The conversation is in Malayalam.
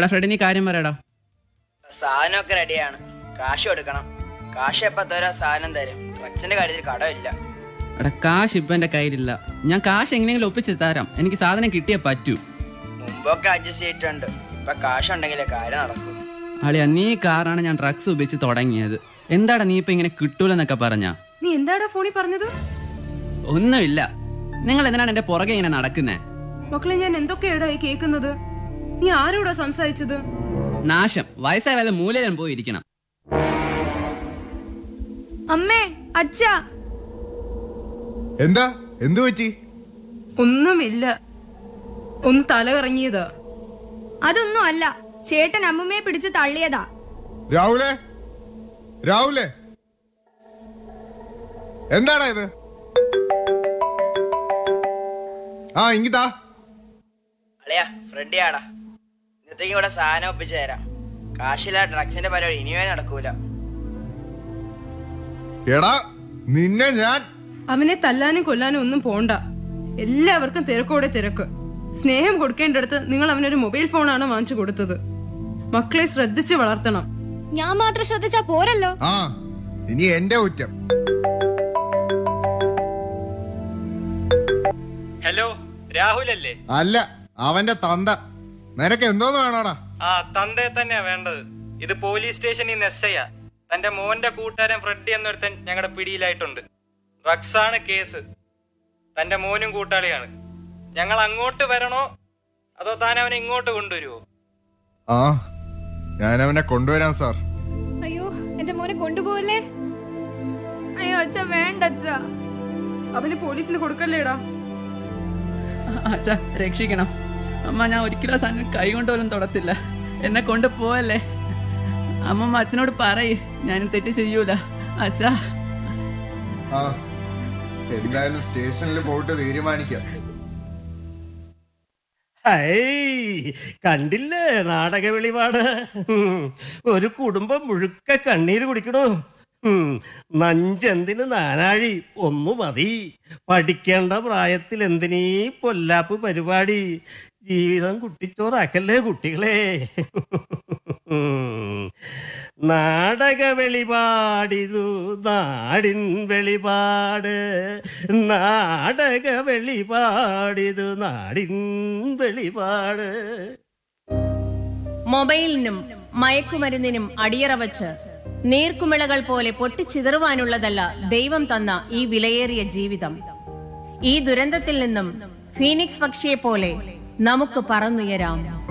എടാ ഫ്രെഡ് നീ കാര്യം പറയടാ സാധനമൊക്കെ റെഡിയാണ് കാശ് കൊടുക്കണം കാശ് എപ്പോ തരാ സാധനം തരും ഡ്രഗ്സിന്റെ കാര്യത്തിൽ കടമില്ല എടാ കാശ് ഇപ്പൊ എന്റെ കയ്യിലില്ല ഞാൻ കാശ് എങ്ങനെയെങ്കിലും ഒപ്പിച്ച് തരാം എനിക്ക് സാധനം കിട്ടിയേ പറ്റൂ മുമ്പൊക്കെ അഡ്ജസ്റ്റ് ചെയ്തിട്ടുണ്ട് ഇപ്പൊ കാശ് ഉണ്ടെങ്കിലേ കാര്യം നടക്കൂ അളിയ നീ കാറാണ് ഞാൻ ഡ്രഗ്സ് ഉപയോഗിച്ച് തുടങ്ങിയത് എന്താടാ നീ ഇപ്പൊ ഇങ്ങനെ കിട്ടൂലെന്നൊക്കെ പറഞ്ഞാ നീ എന്താടാ ഫോണിൽ പറഞ്ഞത് ഒന്നുമില്ല നിങ്ങൾ എന്തിനാണ് എന്റെ പുറകെ ഇങ്ങനെ നടക്കുന്നേ മക്കളെ ഞാൻ എന്തൊക്കെയാടാ ഈ കേൾക്കുന്നത് നീ ആരോടാ സംസാരിച്ചത് നാശം വയസ്സായ വല്ല മൂലയിലും പോയിരിക്കണം അമ്മേ അച്ഛാ എന്താ എന്തു പറ്റി ഒന്നുമില്ല ഒന്ന് തല കറങ്ങിയതാ അതൊന്നും അല്ല ചേട്ടൻ അമ്മുമ്മയെ പിടിച്ച് തള്ളിയതാ രാഹുലേ രാഹുലേ എന്താടാ ഇത് ആ ഇങ്ങിതാ അളിയാ ഫ്രണ്ടിയാടാ ഇന്നത്തേക്ക് ഇവിടെ സാധനം ഒപ്പിച്ചു തരാം കാശില്ല ഡ്രഗ്സിന്റെ പരിപാടി ഇനിയേ നടക്കൂല എടാ നിന്നെ ഞാൻ അവനെ തല്ലാനും കൊല്ലാനും ഒന്നും പോണ്ട എല്ലാവർക്കും തിരക്കോടെ തിരക്ക് സ്നേഹം കൊടുക്കേണ്ടടുത്ത് നിങ്ങൾ അവനൊരു മൊബൈൽ ഫോണാണ് വാങ്ങിച്ചു കൊടുത്തത് മക്കളെ ശ്രദ്ധിച്ച് വളർത്തണം ഞാൻ മാത്രം ശ്രദ്ധിച്ചാ പോരല്ലോ ആ ഇനി എന്റെ കുറ്റം ഹലോ രാഹുൽ അല്ലേ അല്ല അവന്റെ തന്ത നിനക്ക് എന്തോന്ന് വേണോടാ ആ തന്തയെ തന്നെയാ വേണ്ടത് ഇത് പോലീസ് സ്റ്റേഷനിൽ നിന്ന് എസ് ഐയാ തന്റെ മോന്റെ കൂട്ടുകാരൻ ഫ്രെഡി എന്നൊരുത്തൻ ഞങ്ങളുടെ പിടിയിലായിട്ടുണ്ട് ഡ്രഗ്സ് ആണ് കേസ് തന്റെ മോനും കൂട്ടാളിയാണ് ഞങ്ങൾ അങ്ങോട്ട് വരണോ അതോ താൻ അവനെ ഇങ്ങോട്ട് കൊണ്ടുവരുമോ ആ ഞാൻ അവനെ കൊണ്ടുവരാം സാർ അയ്യോ എന്റെ മോനെ കൊണ്ടുപോകല്ലേ അയ്യോ അച്ഛ വേണ്ട അച്ഛ അവന് പോലീസിന് കൊടുക്കല്ലേടാ അച്ഛാ രക്ഷിക്കണം അമ്മ ഞാൻ ഒരിക്കലും ആ സാധനം കൈ കൊണ്ട് പോലും തൊടത്തില്ല എന്നെ കൊണ്ട് പോവല്ലേ അമ്മമ്മ അച്ഛനോട് പറയ് ഞാൻ തെറ്റ് ചെയ്യൂല അച്ഛാ ആ എന്തായാലും സ്റ്റേഷനിൽ പോയിട്ട് തീരുമാനിക്കാം ഹൈ കണ്ടില്ലേ നാടക വെളിപാട് ഉം. ഒരു കുടുംബം മുഴുക്ക കണ്ണീര് കുടിക്കണു ഉം. നഞ്ചെന്തിന് നാനാഴി ഒന്നു മതി പഠിക്കേണ്ട പ്രായത്തിൽ എന്തിനീ പൊല്ലാപ്പ് പരിപാടി ജീവിതം കുട്ടിച്ചോറാക്കല്ലേ കുട്ടികളെ ഉം. നാടക വെളിപാടിതു നാടിൻ വെളിപാട് നാടക വെളിപാടിതു നാടിൻ വെളിപാട് മൊബൈലിനും മയക്കുമരുന്നിനും അടിയറ വച്ച് നീർക്കുമിളകൾ പോലെ പൊട്ടിച്ചിതറുവാനുള്ളതല്ല ദൈവം തന്ന ഈ വിലയേറിയ ജീവിതം ഈ ദുരന്തത്തിൽ നിന്നും ഫീനിക്സ് പക്ഷിയെ പോലെ നമുക്ക് പറന്നുയരാം